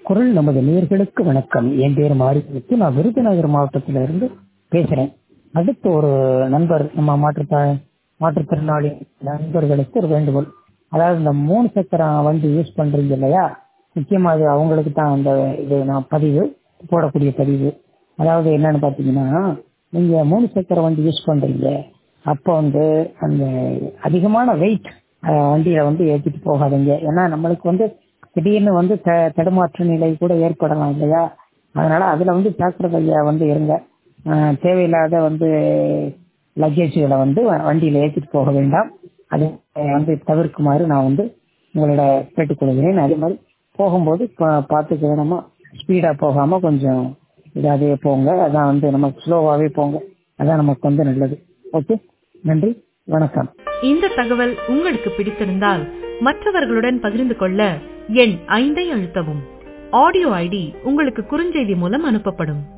குரல் நமது நேர்களுக்கு வணக்கம் என் பேர் மாரிமுத்து நான் விருதுநகர் மாவட்டத்திலிருந்து பேசுறேன் அடுத்து ஒரு நண்பர் நம்ம மாற்றுத்தா மாற்றுத்திறனாளி நண்பர்களுக்கு ஒரு வேண்டுகோள் அதாவது இந்த மூணு சக்கர வண்டி யூஸ் பண்றீங்க இல்லையா முக்கியமா அது அவங்களுக்கு தான் அந்த இது நான் பதிவு போடக்கூடிய பதிவு அதாவது என்னன்னு பாத்தீங்கன்னா நீங்க மூணு சக்கர வண்டி யூஸ் பண்றீங்க அப்போ வந்து அந்த அதிகமான வெயிட் வண்டியில வந்து ஏற்றிட்டு போகாதீங்க ஏன்னா நம்மளுக்கு வந்து திடீர்னு வந்து த தடுமாற்ற நிலை கூட ஏற்படலாம் இல்லையா அதனால அதுல வந்து ஜாக்கிரதையா வந்து இருங்க அஹ் தேவையில்லாத வந்து லக்கேஜுகளை வந்து வ- வண்டியில ஏற்றிட்டு போக வேண்டாம் அதை வந்து தவிர்க்குமாறு நான் வந்து உங்களோட கேட்டுக்கொள்கிறேன் அதே மாதிரி போகும்போது பா- பார்த்து கவனமா ஸ்பீடா போகாம கொஞ்சம் இதாகவே போங்க அதான் வந்து நமக்கு ஸ்லோவாகவே போங்க அதான் நமக்கு வந்து நல்லது ஓகே நன்றி வணக்கம் இந்த தகவல் உங்களுக்கு பிடித்திருந்தால் மற்றவர்களுடன் பகிர்ந்து கொள்ள எண் ஐந்தை அழுத்தவும் ஆடியோ ஐடி உங்களுக்கு குறுஞ்செய்தி மூலம் அனுப்பப்படும்